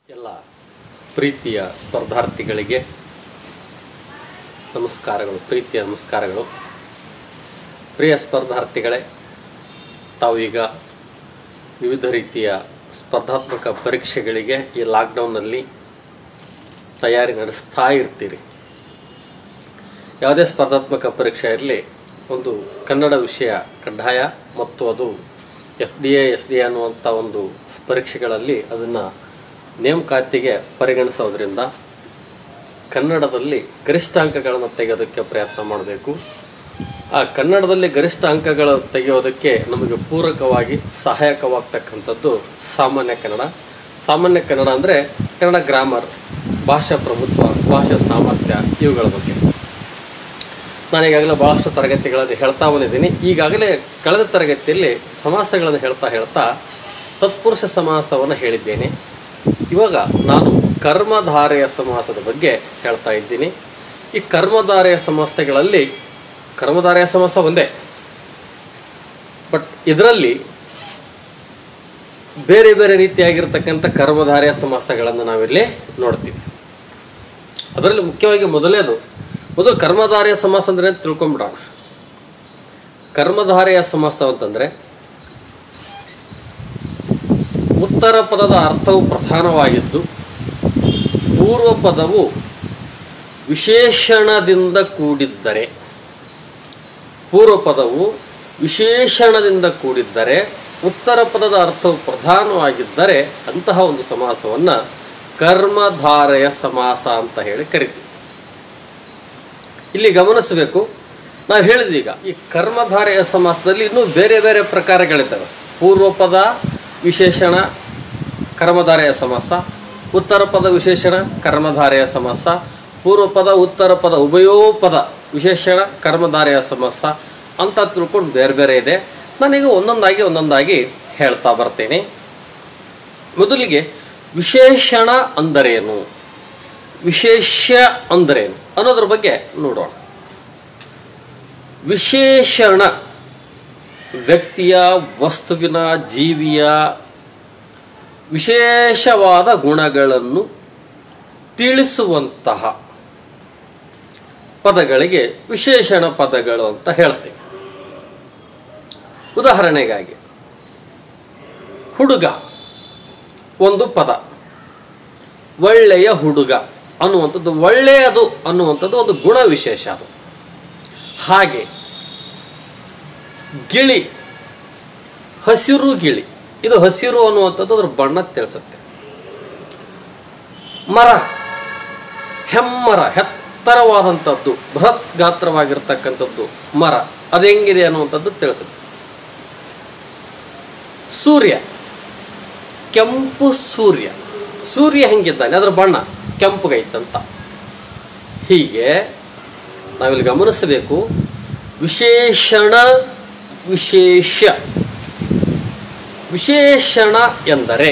ಎಲ್ಲ ಪ್ರೀತಿಯ ಸ್ಪರ್ಧಾರ್ಥಿಗಳಿಗೆ ನಮಸ್ಕಾರಗಳು ಪ್ರೀತಿಯ ನಮಸ್ಕಾರಗಳು ಪ್ರಿಯ ಸ್ಪರ್ಧಾರ್ಥಿಗಳೇ ತಾವು ಈಗ ವಿವಿಧ ರೀತಿಯ ಸ್ಪರ್ಧಾತ್ಮಕ ಪರೀಕ್ಷೆಗಳಿಗೆ ಈ ಲಾಕ್ಡೌನ್ನಲ್ಲಿ ತಯಾರಿ ನಡೆಸ್ತಾ ಇರ್ತೀರಿ ಯಾವುದೇ ಸ್ಪರ್ಧಾತ್ಮಕ ಪರೀಕ್ಷೆ ಇರಲಿ ಒಂದು ಕನ್ನಡ ವಿಷಯ ಕಡ್ಡಾಯ ಮತ್ತು ಅದು F D A S D A ಅನ್ನುವಂಥ ಒಂದು ಪರೀಕ್ಷೆಗಳಲ್ಲಿ ಅದನ್ನು ನೇಮಕಾತಿಗೆ ಪರಿಗಣಿಸೋದ್ರಿಂದ ಕನ್ನಡದಲ್ಲಿ ಗರಿಷ್ಠ ಅಂಕಗಳನ್ನು ತೆಗೆಯೋದಕ್ಕೆ ಪ್ರಯತ್ನ ಮಾಡಬೇಕು ಆ ಕನ್ನಡದಲ್ಲಿ ಗರಿಷ್ಠ ಅಂಕಗಳು ತೆಗೆಯೋದಕ್ಕೆ ನಮಗೆ ಪೂರಕವಾಗಿ ಸಹಾಯಕವಾಗ್ತಕ್ಕಂಥದ್ದು ಸಾಮಾನ್ಯ ಕನ್ನಡ ಸಾಮಾನ್ಯ ಕನ್ನಡ ಅಂದರೆ ಕನ್ನಡ ಗ್ರಾಮರ್ ಭಾಷಾ ಪ್ರಭುತ್ವ ಭಾಷಾ ಸಾಮರ್ಥ್ಯ ಇವುಗಳ ಬಗ್ಗೆ ನಾನು ಈಗಾಗಲೇ ಭಾಳಷ್ಟು ತರಗತಿಗಳಲ್ಲಿ ಹೇಳ್ತಾ ಬಂದಿದ್ದೀನಿ ಈಗಾಗಲೇ ಕಳೆದ ತರಗತಿಯಲ್ಲಿ ಸಮಾಸಗಳನ್ನು ಹೇಳ್ತಾ ಹೇಳ್ತಾ ತತ್ಪುರುಷ ಸಮಾಸವನ್ನು ಹೇಳಿದ್ದೇನೆ ಇವಾಗ ನಾನು ಕರ್ಮಧಾರೆಯ ಸಮಾಸದ ಬಗ್ಗೆ ಹೇಳ್ತಾ ಇದ್ದೀನಿ ಈ ಕರ್ಮಧಾರೆಯ ಸಮಸ್ಯೆಗಳಲ್ಲಿ ಕರ್ಮಧಾರೆಯ ಸಮಾಸ ಒಂದೇ ಬಟ್ ಇದರಲ್ಲಿ ಬೇರೆ ಬೇರೆ ರೀತಿಯಾಗಿರ್ತಕ್ಕಂಥ ಕರ್ಮಧಾರೆಯ ಸಮಾಸಗಳನ್ನು ನಾವಿಲ್ಲಿ ನೋಡ್ತೀವಿ ಅದರಲ್ಲಿ ಮುಖ್ಯವಾಗಿ ಮೊದಲೇದು ಮೊದಲು ಕರ್ಮಧಾರೆಯ ಸಮಾಸ ಅಂದರೆ ಅಂತ ತಿಳ್ಕೊಂಬಿಡೋಣ ಕರ್ಮಧಾರೆಯ ಸಮಾಸ ಅಂತಂದರೆ ಉತ್ತರ ಪದದ ಅರ್ಥವು ಪ್ರಧಾನವಾಗಿದ್ದು ಪೂರ್ವ ಪದವು ವಿಶೇಷಣದಿಂದ ಕೂಡಿದ್ದರೆ ಪೂರ್ವ ಪದವು ವಿಶೇಷಣದಿಂದ ಕೂಡಿದ್ದರೆ ಉತ್ತರ ಪದದ ಅರ್ಥವು ಪ್ರಧಾನವಾಗಿದ್ದರೆ ಅಂತಹ ಒಂದು ಸಮಾಸವನ್ನು ಕರ್ಮಧಾರೆಯ ಸಮಾಸ ಅಂತ ಹೇಳಿ ಕರಿತೀವಿ ಇಲ್ಲಿ ಗಮನಿಸಬೇಕು ನಾವು ಹೇಳಿದ್ವಿ ಈಗ ಈ ಕರ್ಮಧಾರೆಯ ಸಮಾಸದಲ್ಲಿ ಇನ್ನೂ ಬೇರೆ ಬೇರೆ ಪ್ರಕಾರಗಳಿದ್ದಾವೆ ಪೂರ್ವ ಪದ ವಿಶೇಷಣ ಕರ್ಮಧಾರೆಯ ಸಮಾಸ ಉತ್ತರ ಪದ ವಿಶೇಷಣ ಕರ್ಮಧಾರೆಯ ಸಮಾಸ ಪೂರ್ವ ಪದ ಉತ್ತರ ಪದ ಉಭಯೋ ಪದ ವಿಶೇಷಣ ಕರ್ಮಧಾರೆಯ ಸಮಾಸ ಅಂತ ತಿಳ್ಕೊಂಡು ಬೇರೆ ಬೇರೆ ಇದೆ ನಾನೀಗ ಒಂದೊಂದಾಗಿ ಒಂದೊಂದಾಗಿ ಹೇಳ್ತಾ ಬರ್ತೇನೆ ಮೊದಲಿಗೆ ವಿಶೇಷಣ ಅಂದರೇನು ವಿಶೇಷ ಅಂದರೇನು ಅನ್ನೋದ್ರ ಬಗ್ಗೆ ನೋಡೋಣ ವಿಶೇಷಣ ವ್ಯಕ್ತಿಯ ವಸ್ತುವಿನ ಜೀವಿಯ ವಿಶೇಷವಾದ ಗುಣಗಳನ್ನು ತಿಳಿಸುವಂತಹ ಪದಗಳಿಗೆ ವಿಶೇಷಣ ಪದಗಳು ಅಂತ ಹೇಳ್ತೇವೆ ಉದಾಹರಣೆಗಾಗಿ ಹುಡುಗ ಒಂದು ಪದ ಒಳ್ಳೆಯ ಹುಡುಗ ಅನ್ನುವಂಥದ್ದು ಒಳ್ಳೆಯದು ಅನ್ನುವಂಥದ್ದು ಒಂದು ಗುಣ ವಿಶೇಷ ಅದು ಹಾಗೆ ಗಿಳಿ ಹಸಿರು ಗಿಳಿ ಇದು ಹಸಿರು ಅನ್ನುವಂಥದ್ದು ಅದ್ರ ಬಣ್ಣ ತಿಳಿಸುತ್ತೆ ಮರ ಹೆಮ್ಮರ ಎತ್ತರವಾದಂಥದ್ದು ಬೃಹತ್ ಗಾತ್ರವಾಗಿರ್ತಕ್ಕಂಥದ್ದು ಮರ ಅದು ಹೆಂಗಿದೆ ಅನ್ನುವಂಥದ್ದು ತಿಳಿಸುತ್ತೆ ಸೂರ್ಯ ಕೆಂಪು ಸೂರ್ಯ ಸೂರ್ಯ ಹೆಂಗಿದ್ದಾನೆ ಅದರ ಬಣ್ಣ ಕೆಂಪುಗೈತಂತ ಹೀಗೆ ನಾವಿಲ್ಲಿ ಗಮನಿಸಬೇಕು ವಿಶೇಷಣ ವಿಶೇಷ ವಿಶೇಷಣ ಎಂದರೆ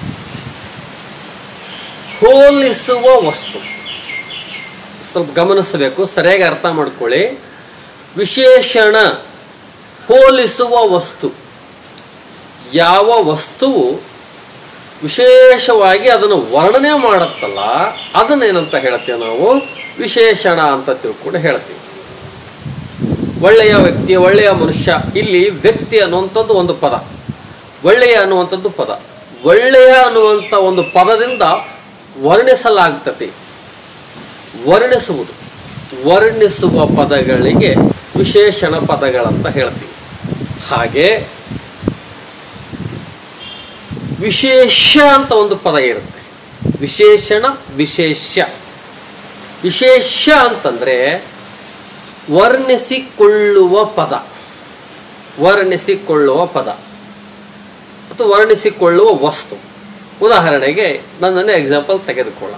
ಹೋಲಿಸುವ ವಸ್ತು ಸ್ವಲ್ಪ ಗಮನಿಸಬೇಕು ಸರಿಯಾಗಿ ಅರ್ಥ ಮಾಡ್ಕೊಳ್ಳಿ ವಿಶೇಷಣ ಹೋಲಿಸುವ ವಸ್ತು ಯಾವ ವಸ್ತುವು ವಿಶೇಷವಾಗಿ ಅದನ್ನು ವರ್ಣನೆ ಮಾಡುತ್ತಲ್ಲ ಅದನ್ನೇನಂತ ಹೇಳ್ತೇವೆ ನಾವು ವಿಶೇಷಣ ಅಂತ ತಿಳ್ಕೊಂಡು ಹೇಳ್ತೀವಿ ಒಳ್ಳೆಯ ವ್ಯಕ್ತಿ ಒಳ್ಳೆಯ ಮನುಷ್ಯ ಇಲ್ಲಿ ವ್ಯಕ್ತಿ ಅನ್ನುವಂಥದ್ದು ಒಂದು ಪದ ಒಳ್ಳೆಯ ಅನ್ನುವಂಥದ್ದು ಪದ ಒಳ್ಳೆಯ ಅನ್ನುವಂಥ ಒಂದು ಪದದಿಂದ ವರ್ಣಿಸಲಾಗ್ತದೆ ವರ್ಣಿಸುವುದು ವರ್ಣಿಸುವ ಪದಗಳಿಗೆ ವಿಶೇಷಣ ಪದಗಳಂತ ಹೇಳ್ತೀವಿ ಹಾಗೆ ವಿಶೇಷ ಅಂತ ಒಂದು ಪದ ಇರುತ್ತೆ ವಿಶೇಷಣ ವಿಶೇಷ ವಿಶೇಷ ಅಂತಂದರೆ ವರ್ಣಿಸಿಕೊಳ್ಳುವ ಪದ ವರ್ಣಿಸಿಕೊಳ್ಳುವ ಪದ ಅಥವಾ ವರ್ಣಿಸಿಕೊಳ್ಳುವ ವಸ್ತು ಉದಾಹರಣೆಗೆ ನನ್ನನ್ನೇ ಎಕ್ಸಾಂಪಲ್ ತೆಗೆದುಕೊಳ್ಳ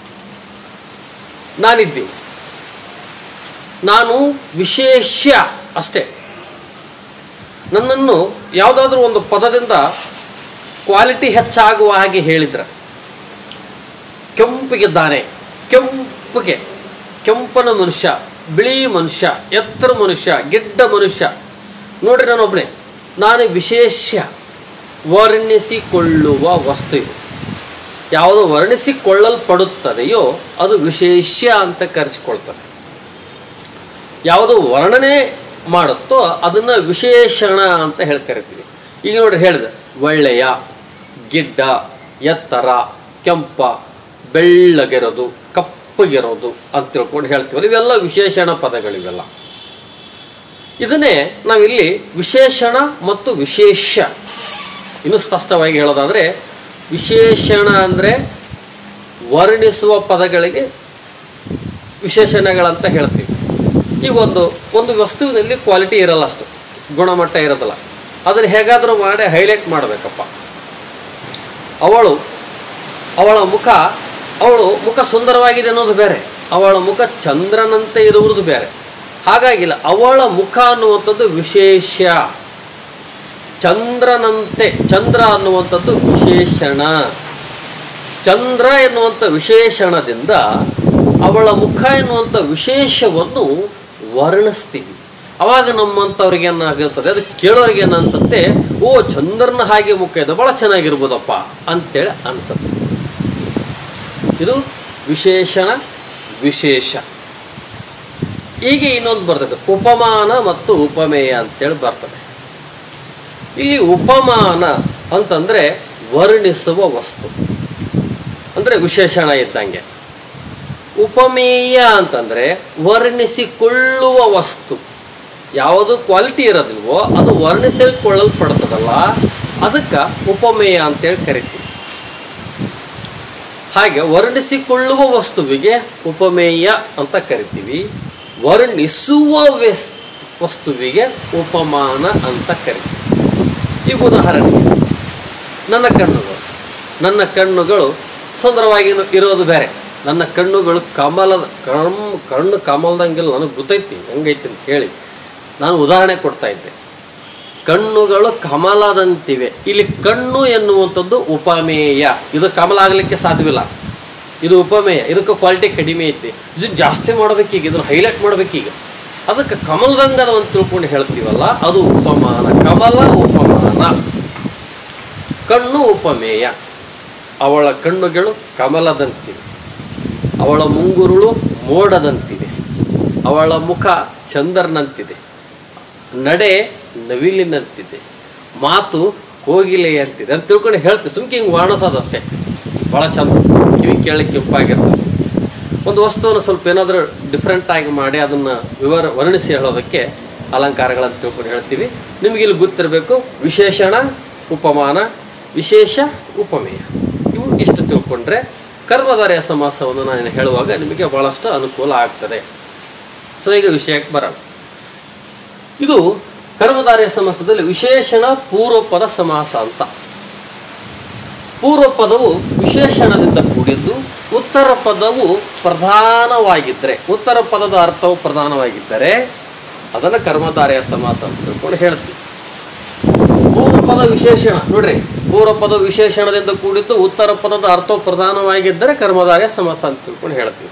ನಾನಿದ್ದೀನಿ ನಾನು ವಿಶೇಷ ಅಷ್ಟೇ ನನ್ನನ್ನು ಯಾವುದಾದ್ರೂ ಒಂದು ಪದದಿಂದ ಕ್ವಾಲಿಟಿ ಹೆಚ್ಚಾಗುವ ಹಾಗೆ ಹೇಳಿದ್ರೆ ಕೆಂಪಿಗಿದ್ದಾನೆ ಕೆಂಪಿಗೆ ಕೆಂಪನ ಮನುಷ್ಯ ಬಿಳಿ ಮನುಷ್ಯ ಎತ್ತರ ಮನುಷ್ಯ ಗಿಡ್ಡ ಮನುಷ್ಯ ನೋಡ್ರಿ ನಾನೊಬ್ಬನೇ ನಾನು ವಿಶೇಷ ವರ್ಣಿಸಿಕೊಳ್ಳುವ ವಸ್ತು ಇದು ಯಾವುದು ವರ್ಣಿಸಿಕೊಳ್ಳಲ್ಪಡುತ್ತದೆಯೋ ಅದು ವಿಶೇಷ ಅಂತ ಕರೆಸಿಕೊಳ್ತದೆ ಯಾವುದು ವರ್ಣನೆ ಮಾಡುತ್ತೋ ಅದನ್ನು ವಿಶೇಷಣ ಅಂತ ಹೇಳಿ ಕರಿತೀವಿ ಈಗ ನೋಡಿ ಹೇಳಿದೆ ಒಳ್ಳೆಯ ಗಿಡ್ಡ ಎತ್ತರ ಕೆಂಪ ಬೆಳ್ಳಗಿರೋದು ಕಪ್ಪಗಿರೋದು ಅಂತ ತಿಳ್ಕೊಂಡು ಹೇಳ್ತೀವಲ್ಲ ಇವೆಲ್ಲ ವಿಶೇಷಣ ಪದಗಳಿವೆಲ್ಲ ಇದನ್ನೇ ನಾವಿಲ್ಲಿ ವಿಶೇಷಣ ಮತ್ತು ವಿಶೇಷ ಇನ್ನು ಸ್ಪಷ್ಟವಾಗಿ ಹೇಳೋದಾದರೆ ವಿಶೇಷಣ ಅಂದರೆ ವರ್ಣಿಸುವ ಪದಗಳಿಗೆ ವಿಶೇಷಣಗಳಂತ ಹೇಳ್ತೀವಿ ಈಗ ಒಂದು ಒಂದು ವಸ್ತುವಿನಲ್ಲಿ ಕ್ವಾಲಿಟಿ ಇರಲ್ಲ ಅಷ್ಟು ಗುಣಮಟ್ಟ ಇರೋದಿಲ್ಲ ಅದನ್ನು ಹೇಗಾದರೂ ಮಾಡಿ ಹೈಲೈಟ್ ಮಾಡಬೇಕಪ್ಪ ಅವಳು ಅವಳ ಮುಖ ಅವಳು ಮುಖ ಸುಂದರವಾಗಿದೆ ಅನ್ನೋದು ಬೇರೆ ಅವಳ ಮುಖ ಚಂದ್ರನಂತೆ ಇರುವುದು ಬೇರೆ ಹಾಗಾಗಿಲ್ಲ ಅವಳ ಮುಖ ಅನ್ನುವಂಥದ್ದು ವಿಶೇಷ ಚಂದ್ರನಂತೆ ಚಂದ್ರ ಅನ್ನುವಂಥದ್ದು ವಿಶೇಷಣ ಚಂದ್ರ ಎನ್ನುವಂಥ ವಿಶೇಷಣದಿಂದ ಅವಳ ಮುಖ ಎನ್ನುವಂಥ ವಿಶೇಷವನ್ನು ವರ್ಣಿಸ್ತೀವಿ ಅವಾಗ ನಮ್ಮಂಥವ್ರಿಗೆ ಏನಾಗಿರ್ತದೆ ಅದು ಕೇಳೋರಿಗೆ ಏನು ಅನ್ಸುತ್ತೆ ಓ ಚಂದ್ರನ ಹಾಗೆ ಮುಖ ಇದೆ ಭಾಳ ಚೆನ್ನಾಗಿರ್ಬೋದಪ್ಪ ಅಂತೇಳಿ ಅನ್ಸುತ್ತೆ ಇದು ವಿಶೇಷಣ ವಿಶೇಷ ಹೀಗೆ ಇನ್ನೊಂದು ಬರ್ತದೆ ಉಪಮಾನ ಮತ್ತು ಉಪಮೇಯ ಅಂತೇಳಿ ಬರ್ತದೆ ಇಲ್ಲಿ ಉಪಮಾನ ಅಂತಂದರೆ ವರ್ಣಿಸುವ ವಸ್ತು ಅಂದರೆ ವಿಶೇಷಣ ಇದ್ದಂಗೆ ಉಪಮೇಯ ಅಂತಂದರೆ ವರ್ಣಿಸಿಕೊಳ್ಳುವ ವಸ್ತು ಯಾವುದು ಕ್ವಾಲಿಟಿ ಇರೋದಿಲ್ವೋ ಅದು ವರ್ಣಿಸಿಕೊಳ್ಳಲ್ಪಡ್ತದಲ್ಲ ಅದಕ್ಕೆ ಉಪಮೇಯ ಅಂತೇಳಿ ಕರಿತೀವಿ ಹಾಗೆ ವರ್ಣಿಸಿಕೊಳ್ಳುವ ವಸ್ತುವಿಗೆ ಉಪಮೇಯ ಅಂತ ಕರಿತೀವಿ ವರ್ಣಿಸುವ ವೆಸ್ ವಸ್ತುವಿಗೆ ಉಪಮಾನ ಅಂತ ಕರಿತೀವಿ ಈಗ ಉದಾಹರಣೆ ನನ್ನ ಕಣ್ಣುಗಳು ನನ್ನ ಕಣ್ಣುಗಳು ಸುಂದರವಾಗಿ ಇರೋದು ಬೇರೆ ನನ್ನ ಕಣ್ಣುಗಳು ಕಮಲದ ಕಣ್ ಕಣ್ಣು ಕಮಲದಂಗೆಲ್ಲ ನನಗೆ ಗೊತ್ತೈತಿ ಹೆಂಗೈತಿ ಅಂತ ಹೇಳಿ ನಾನು ಉದಾಹರಣೆ ಕೊಡ್ತಾ ಇದ್ದೆ ಕಣ್ಣುಗಳು ಕಮಲದಂತಿವೆ ಇಲ್ಲಿ ಕಣ್ಣು ಎನ್ನುವಂಥದ್ದು ಉಪಮೇಯ ಇದು ಕಮಲ ಆಗಲಿಕ್ಕೆ ಸಾಧ್ಯವಿಲ್ಲ ಇದು ಉಪಮೇಯ ಇದಕ್ಕೆ ಕ್ವಾಲಿಟಿ ಕಡಿಮೆ ಐತಿ ಇದು ಜಾಸ್ತಿ ಮಾಡ್ಬೇಕೀಗ ಇದನ್ನು ಹೈಲೈಟ್ ಮಾಡ್ಬೇಕೀಗ ಅದಕ್ಕೆ ಕಮಲದಂಗದ ಒಂದು ತಿಳ್ಕೊಂಡು ಹೇಳ್ತೀವಲ್ಲ ಅದು ಉಪಮಾನ ಕಮಲ ಉಪಮಾನ ಕಣ್ಣು ಉಪಮೇಯ ಅವಳ ಕಣ್ಣುಗಳು ಕಮಲದಂತಿವೆ ಅವಳ ಮುಂಗುರುಳು ಮೋಡದಂತಿದೆ ಅವಳ ಮುಖ ಚಂದ್ರನಂತಿದೆ ನಡೆ ನವಿಲಿನಂತಿದೆ ಮಾತು ಕೋಗಿಲೆಯಂತಿದೆ ಅಂತ ತಿಳ್ಕೊಂಡು ಹೇಳ್ತೀವಿ ಸುಮ್ಕೆ ಹಿಂಗೆ ವರ್ಣಿಸೋದು ಅಷ್ಟೇ ಭಾಳ ಚಂದ ಕಿವಿ ಕೇಳಲಿಕ್ಕೆ ಇಂಪಾಗಿರ್ತದೆ ಒಂದು ವಸ್ತುವನ್ನು ಸ್ವಲ್ಪ ಏನಾದರೂ ಡಿಫ್ರೆಂಟ್ ಆಗಿ ಮಾಡಿ ಅದನ್ನು ವಿವರ ವರ್ಣಿಸಿ ಹೇಳೋದಕ್ಕೆ ಅಲಂಕಾರಗಳನ್ನು ತಿಳ್ಕೊಂಡು ಹೇಳ್ತೀವಿ ನಿಮಗೆ ಇಲ್ಲಿ ಗೊತ್ತಿರಬೇಕು ವಿಶೇಷಣ ಉಪಮಾನ ವಿಶೇಷ ಉಪಮೇಯ ಇವು ಇಷ್ಟು ತಿಳ್ಕೊಂಡ್ರೆ ಕರ್ಮಧಾರೆಯ ಸಮಾಸವನ್ನು ನಾನು ಹೇಳುವಾಗ ನಿಮಗೆ ಭಾಳಷ್ಟು ಅನುಕೂಲ ಆಗ್ತದೆ ಸೊ ಈಗ ವಿಷಯಕ್ಕೆ ಬರೋಣ ಇದು ಕರ್ಮಧಾರೆಯ ಸಮಾಸದಲ್ಲಿ ವಿಶೇಷಣ ಪೂರ್ವಪದ ಸಮಾಸ ಅಂತ ಪೂರ್ವ ಪದವು ವಿಶೇಷಣದಿಂದ ಕೂಡಿದ್ದು ಉತ್ತರ ಪದವು ಪ್ರಧಾನವಾಗಿದ್ದರೆ ಉತ್ತರ ಪದದ ಅರ್ಥವು ಪ್ರಧಾನವಾಗಿದ್ದರೆ ಅದನ್ನು ಕರ್ಮಧಾರೆಯ ಸಮಾಸ ಅಂತ ತಿಳ್ಕೊಂಡು ಹೇಳ್ತೀವಿ ಪೂರ್ವ ಪದ ವಿಶೇಷಣ ನೋಡ್ರಿ ಪೂರ್ವ ಪದ ವಿಶೇಷಣದಿಂದ ಕೂಡಿದ್ದು ಉತ್ತರ ಪದದ ಅರ್ಥವು ಪ್ರಧಾನವಾಗಿದ್ದರೆ ಕರ್ಮಧಾರೆಯ ಸಮಾಸ ಅಂತ ತಿಳ್ಕೊಂಡು ಹೇಳ್ತೀವಿ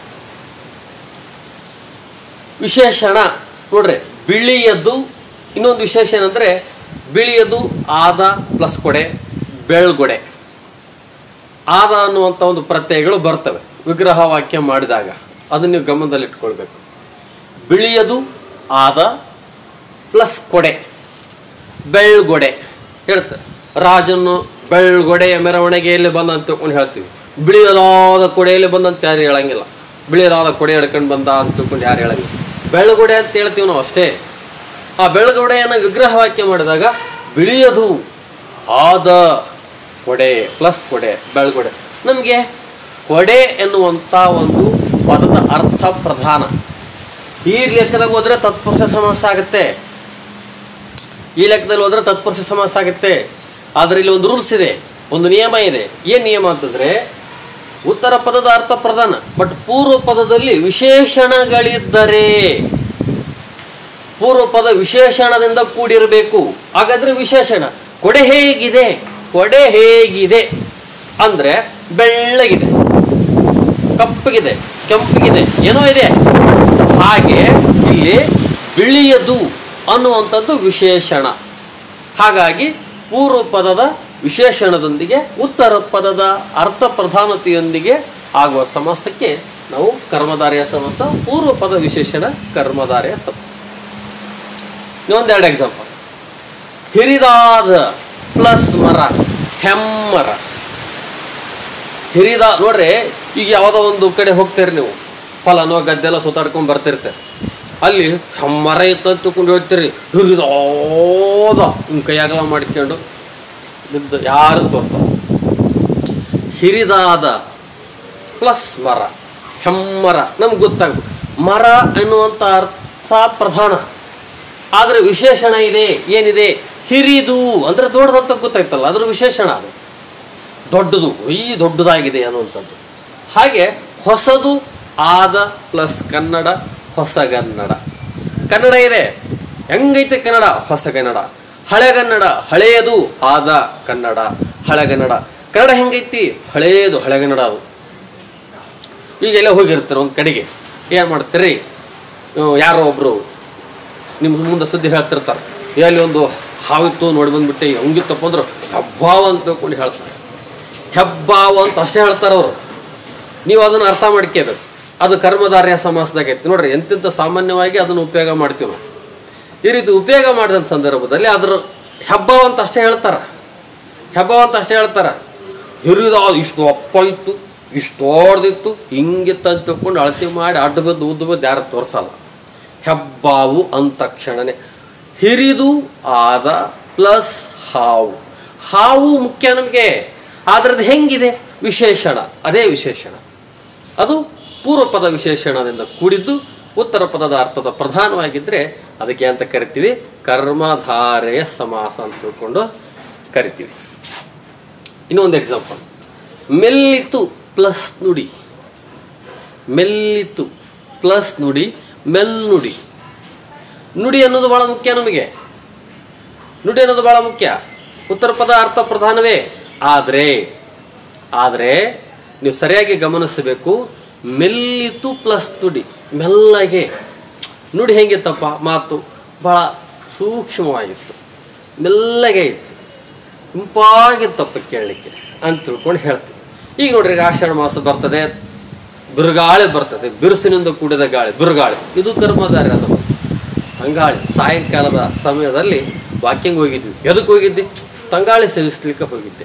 ವಿಶೇಷಣ ನೋಡ್ರಿ ಬಿಳಿಯದ್ದು ಇನ್ನೊಂದು ವಿಶೇಷ ಏನಂದರೆ ಬಿಳಿಯದು ಆದ ಪ್ಲಸ್ ಕೊಡೆ ಬೆಳ್ಗೊಡೆ ಆದ ಅನ್ನುವಂಥ ಒಂದು ಪ್ರತ್ಯಯಗಳು ಬರ್ತವೆ ವಿಗ್ರಹ ವಾಕ್ಯ ಮಾಡಿದಾಗ ಅದನ್ನು ನೀವು ಗಮನದಲ್ಲಿಟ್ಕೊಳ್ಬೇಕು ಬಿಳಿಯದು ಆದ ಪ್ಲಸ್ ಕೊಡೆ ಬೆಳ್ಗೊಡೆ ಹೇಳ್ತಾರೆ ರಾಜನು ಬೆಳ್ಗೊಡೆಯ ಮೆರವಣಿಗೆಯಲ್ಲಿ ಬಂದ ಅಂತ ತಿಳ್ಕೊಂಡು ಹೇಳ್ತೀವಿ ಬಿಳಿಯದಾದ ಕೊಡೆಯಲ್ಲಿ ಬಂದಂತ ಯಾರು ಹೇಳಂಗಿಲ್ಲ ಬಿಳಿಯದಾದ ಕೊಡೆ ಹಿಡ್ಕೊಂಡು ಬಂದ ಅಂತ ತಿಳ್ಕೊಂಡು ಯಾರು ಹೇಳಂಗಿಲ್ಲ ಬೆಳ್ಗೊಡೆ ಅಂತ ಹೇಳ್ತೀವಿ ನಾವು ಅಷ್ಟೇ ಆ ಬೆಳಗೊಡೆಯನ್ನು ವಿಗ್ರಹ ವಾಕ್ಯ ಮಾಡಿದಾಗ ಬಿಳಿಯದು ಆದ ಕೊಡೆ ಪ್ಲಸ್ ಕೊಡೆ ಬೆಳಗೊಡೆ ನಮಗೆ ಕೊಡೆ ಎನ್ನುವಂಥ ಒಂದು ಪದದ ಅರ್ಥ ಪ್ರಧಾನ ಈ ಲೆಕ್ಕದಾಗ ಹೋದರೆ ತತ್ಪುರುಷ ಸಮಾಸ ಆಗುತ್ತೆ ಈ ಲೆಕ್ಕದಲ್ಲಿ ಹೋದರೆ ತತ್ಪುರುಷ ಸಮಾಸ ಆಗುತ್ತೆ ಆದರೆ ಇಲ್ಲಿ ಒಂದು ರೂಲ್ಸ್ ಇದೆ ಒಂದು ನಿಯಮ ಇದೆ ಏನು ನಿಯಮ ಅಂತಂದರೆ ಉತ್ತರ ಪದದ ಅರ್ಥ ಪ್ರಧಾನ ಬಟ್ ಪೂರ್ವ ಪದದಲ್ಲಿ ವಿಶೇಷಣಗಳಿದ್ದರೆ ಪೂರ್ವ ಪದ ವಿಶೇಷಣದಿಂದ ಕೂಡಿರಬೇಕು ಹಾಗಾದ್ರೆ ವಿಶೇಷಣ ಕೊಡೆ ಹೇಗಿದೆ ಕೊಡೆ ಹೇಗಿದೆ ಅಂದರೆ ಬೆಳ್ಳಗಿದೆ ಕಪ್ಪಗಿದೆ ಕೆಂಪಗಿದೆ ಏನೋ ಇದೆ ಹಾಗೆ ಇಲ್ಲಿ ಬಿಳಿಯದು ಅನ್ನುವಂಥದ್ದು ವಿಶೇಷಣ ಹಾಗಾಗಿ ಪೂರ್ವ ಪದದ ವಿಶೇಷಣದೊಂದಿಗೆ ಉತ್ತರ ಪದದ ಅರ್ಥ ಪ್ರಧಾನತೆಯೊಂದಿಗೆ ಆಗುವ ಸಮಾಸಕ್ಕೆ ನಾವು ಕರ್ಮಧಾರೆಯ ಸಮಾಸ ಪೂರ್ವ ಪದ ವಿಶೇಷಣ ಕರ್ಮಧಾರೆಯ ಸಮಾಸ ಇನ್ನೊಂದೆರಡು ಎಕ್ಸಾಂಪಲ್ ಹಿರಿದಾದ ಪ್ಲಸ್ ಮರ ಹೆಮ್ಮರ ಹಿರಿದ ನೋಡ್ರಿ ಈಗ ಯಾವುದೋ ಒಂದು ಕಡೆ ಹೋಗ್ತೀರಿ ನೀವು ಫಲನೋ ಗದ್ದೆಲ್ಲ ಸುತ್ತಾಡ್ಕೊಂಡು ಬರ್ತಿರ್ತೀರಿ ಅಲ್ಲಿ ಹೆಮ್ಮರ ಇತ್ತು ತಿಳ್ಕೊಂಡು ಹೇಳ್ತೀರಿ ಹಿರಿದಾದ ನಿಮ್ಮ ಕೈಯಾಗಲ ಮಾಡ್ಕೊಂಡು ಬಿದ್ದು ಯಾರು ತೋರ್ಸಲ್ಲ ಹಿರಿದಾದ ಪ್ಲಸ್ ಮರ ಹೆಮ್ಮರ ನಮ್ಗೆ ಗೊತ್ತಾಗ್ಬೇಕು ಮರ ಅನ್ನುವಂಥ ಅರ್ಥ ಪ್ರಧಾನ ಆದರೆ ವಿಶೇಷಣ ಇದೆ ಏನಿದೆ ಹಿರಿದು ಅಂದರೆ ದೊಡ್ಡದಂತ ಗೊತ್ತಾಯ್ತಲ್ಲ ಅದ್ರ ವಿಶೇಷಣ ಅದು ದೊಡ್ಡದು ಈ ದೊಡ್ಡದಾಗಿದೆ ಅನ್ನುವಂಥದ್ದು ಹಾಗೆ ಹೊಸದು ಆದ ಪ್ಲಸ್ ಕನ್ನಡ ಹೊಸಗನ್ನಡ ಕನ್ನಡ ಇದೆ ಹೆಂಗೈತೆ ಕನ್ನಡ ಹೊಸಗನ್ನಡ ಹಳೆಗನ್ನಡ ಹಳೆಯದು ಆದ ಕನ್ನಡ ಹಳೆಗನ್ನಡ ಕನ್ನಡ ಹೆಂಗೈತಿ ಹಳೆಯದು ಹಳೆಗನ್ನಡ ಅದು ಈಗ ಎಲ್ಲ ಹೋಗಿರ್ತೀರ ಒಂದು ಕಡೆಗೆ ಏನು ಮಾಡ್ತೀರಿ ಹ್ಮ್, ಯಾರೋ ಒಬ್ಬರು ನಿಮ್ಮ ಮುಂದೆ ಸುದ್ದಿ ಹೇಳ್ತಿರ್ತಾರೆ ಎಲ್ಲಿ ಒಂದು ಹಾವಿತ್ತು ನೋಡಿ ಬಂದ್ಬಿಟ್ಟು ಹಂಗಿತ್ತಪ್ಪ ಅಂದ್ರೆ ಹೆಬ್ಬಾವ ಅಂತ ತಿಳ್ಕೊಂಡು ಹೇಳ್ತಾರೆ ಹೆಬ್ಬಾವ ಅಂತ ಅಷ್ಟೇ ಹೇಳ್ತಾರೆ ಅವರು ನೀವು ಅದನ್ನು ಅರ್ಥ ಮಾಡ್ಕೋಬೇಕು ಅದು ಕರ್ಮಧಾರ್ಯ ಸಮಾಸದಾಗ ಐತಿ ನೋಡ್ರಿ ಎಂತೆಂಥ ಸಾಮಾನ್ಯವಾಗಿ ಅದನ್ನು ಉಪಯೋಗ ಮಾಡ್ತೀವಿ ನಾವು ಈ ರೀತಿ ಉಪಯೋಗ ಮಾಡಿದಂಥ ಸಂದರ್ಭದಲ್ಲಿ ಅದ್ರ ಹೆಬ್ಬಾವ ಅಂತ ಅಷ್ಟೇ ಹೇಳ್ತಾರೆ ಹೆಬ್ಬಾವ ಅಂತ ಅಷ್ಟೇ ಹೇಳ್ತಾರೆ ಹಿರಿದ ಇಷ್ಟು ಅಪ್ಪ ಇತ್ತು ಇಷ್ಟು ದೊಡ್ಡದಿತ್ತು ಹಿಂಗಿತ್ತು ಅಂತ ತಿಳ್ಕೊಂಡು ಅಳತೆ ಮಾಡಿ ಅಡ್ಡ ಬಿದ್ದು ಉದ್ದ ಬಿದ್ದು ಯಾರು ತೋರಿಸಲ್ಲ ಹೆಬ್ಬಾವು ಅಂದ ತಕ್ಷಣನೇ ಹಿರಿದು ಆದ ಪ್ಲಸ್ ಹಾವು ಹಾವು ಮುಖ್ಯ ನಮಗೆ ಆದ್ರದ್ದು ಹೆಂಗಿದೆ ವಿಶೇಷಣ ಅದೇ ವಿಶೇಷಣ ಅದು ಪೂರ್ವ ಪದ ವಿಶೇಷಣದಿಂದ ಕೂಡಿದ್ದು ಉತ್ತರ ಪದದ ಅರ್ಥದ ಪ್ರಧಾನವಾಗಿದ್ದರೆ ಅದಕ್ಕೆ ಅಂತ ಕರಿತೀವಿ ಕರ್ಮಧಾರೆಯ ಸಮಾಸ ಅಂತ ತಿಳ್ಕೊಂಡು ಕರಿತೀವಿ ಇನ್ನೊಂದು ಎಕ್ಸಾಂಪಲ್ ಮೆಲ್ಲಿತು ಪ್ಲಸ್ ನುಡಿ ಮೆಲ್ಲಿತು ಪ್ಲಸ್ ನುಡಿ ಮೆಲ್ನುಡಿ ನುಡಿ ಅನ್ನೋದು ಬಹಳ ಮುಖ್ಯ ನಮಗೆ ನುಡಿ ಅನ್ನೋದು ಬಹಳ ಮುಖ್ಯ ಉತ್ತರ ಪದ ಅರ್ಥ ಪ್ರಧಾನವೇ ಆದರೆ ಆದರೆ ನೀವು ಸರಿಯಾಗಿ ಗಮನಿಸಬೇಕು ಮೆಲ್ಲಿತು ಪ್ಲಸ್ ನುಡಿ ಮೆಲ್ಲಗೆ ನುಡಿ ಹೆಂಗಿತ್ತಪ್ಪ ಮಾತು ಬಹಳ ಸೂಕ್ಷ್ಮವಾಗಿತ್ತು ಮೆಲ್ಲಗೆ ಇತ್ತು ಇಂಪಾಗಿತ್ತಪ್ಪ ಕೇಳಲಿಕ್ಕೆ ಅಂತ ತಿಳ್ಕೊಂಡು ಹೇಳ್ತೀವಿ ಈಗ ನೋಡ್ರಿ ಈಗ ಆಷಾಢ ಮಾಸ ಬರ್ತದೆ ಬಿರುಗಾಳಿ ಬರ್ತದೆ ಬಿರುಸಿನಿಂದ ಕೂಡಿದ ಗಾಳಿ ಬಿರುಗಾಳಿ ಇದು ಕರ್ಮಧಾರೆ ಅದು ತಂಗಾಳಿ ಸಾಯಂಕಾಲದ ಸಮಯದಲ್ಲಿ ವಾಕಿಂಗ್ ಹೋಗಿದ್ವಿ ಎದಕ್ಕೆ ಹೋಗಿದ್ವಿ ತಂಗಾಳಿ ಸೇವಿಸ್ಲಿಕ್ಕೆ ಹೋಗಿದ್ದೆ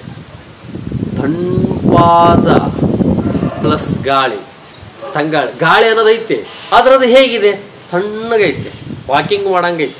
ತಂಪಾದ ಪ್ಲಸ್ ಗಾಳಿ ತಂಗಾಳಿ ಗಾಳಿ ಅನ್ನೋದೈತೆ ಆದ್ರೆ ಅದು ಹೇಗಿದೆ ತಣ್ಣಗೈತೆ ವಾಕಿಂಗ್ ಮಾಡಂಗೈತೆ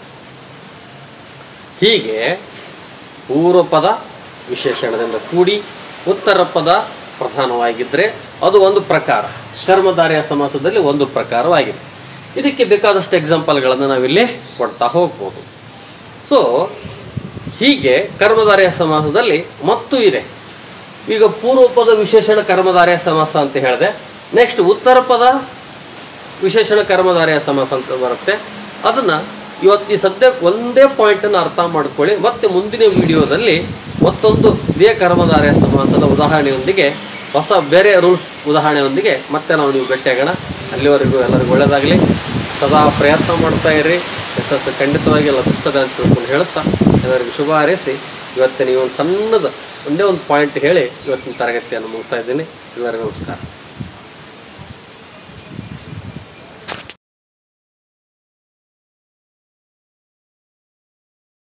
ಹೀಗೆ ಪೂರ್ವ ಪದ ವಿಶೇಷಣದಿಂದ ಕೂಡಿ ಉತ್ತರ ಪದ ಪ್ರಧಾನವಾಗಿದ್ದರೆ ಅದು ಒಂದು ಪ್ರಕಾರ ಕರ್ಮಧಾರೆಯ ಸಮಾಸದಲ್ಲಿ ಒಂದು ಪ್ರಕಾರವಾಗಿದೆ ಇದಕ್ಕೆ ಬೇಕಾದಷ್ಟು ಎಕ್ಸಾಂಪಲ್ಗಳನ್ನು ನಾವಿಲ್ಲಿ ಕೊಡ್ತಾ ಹೋಗ್ಬೋದು ಸೊ ಹೀಗೆ ಕರ್ಮಧಾರೆಯ ಸಮಾಸದಲ್ಲಿ ಮತ್ತು ಇದೆ ಈಗ ಪೂರ್ವ ಪದ ವಿಶೇಷಣ ಕರ್ಮಧಾರೆಯ ಸಮಾಸ ಅಂತ ಹೇಳಿದೆ ನೆಕ್ಸ್ಟ್ ಉತ್ತರ ಪದ ವಿಶೇಷಣ ಕರ್ಮಧಾರೆಯ ಸಮಾಸ ಅಂತ ಬರುತ್ತೆ ಅದನ್ನು ಇವತ್ತು ಈ ಸದ್ಯಕ್ಕೆ ಒಂದೇ ಪಾಯಿಂಟನ್ನು ಅರ್ಥ ಮಾಡ್ಕೊಳ್ಳಿ ಮತ್ತೆ ಮುಂದಿನ ವಿಡಿಯೋದಲ್ಲಿ ಮತ್ತೊಂದು ಇದೇ ಕರ್ಮಧಾರೆಯ ಸಮಾಸದ ಉದಾಹರಣೆಯೊಂದಿಗೆ ಹೊಸ ಬೇರೆ ರೂಲ್ಸ್ ಉದಾಹರಣೆಯೊಂದಿಗೆ ಮತ್ತೆ ನಾವು ನೀವು ಭೇಟಿಯಾಗೋಣ ಅಲ್ಲಿವರೆಗೂ ಎಲ್ಲರಿಗೂ ಒಳ್ಳೆಯದಾಗಲಿ ಸದಾ ಪ್ರಯತ್ನ ಮಾಡ್ತಾ ಇರ್ರಿ ಯಶಸ್ಸು ಖಂಡಿತವಾಗಿ ಲಭಿಸ್ತದೆ ಅಂತ ತಿಳ್ಕೊಂಡು ಹೇಳುತ್ತಾ ಎಲ್ಲರಿಗೂ ಶುಭ ಹಾರೈಸಿ ಇವತ್ತಿನ ಈ ಒಂದು ಸಣ್ಣದ ಒಂದೇ ಒಂದು ಪಾಯಿಂಟ್ ಹೇಳಿ ಇವತ್ತಿನ ತರಗತಿಯನ್ನು ಮುಗಿಸ್ತಾ ಇದ್ದೀನಿ ಎಲ್ಲರಿಗೂ ನಮಸ್ಕಾರ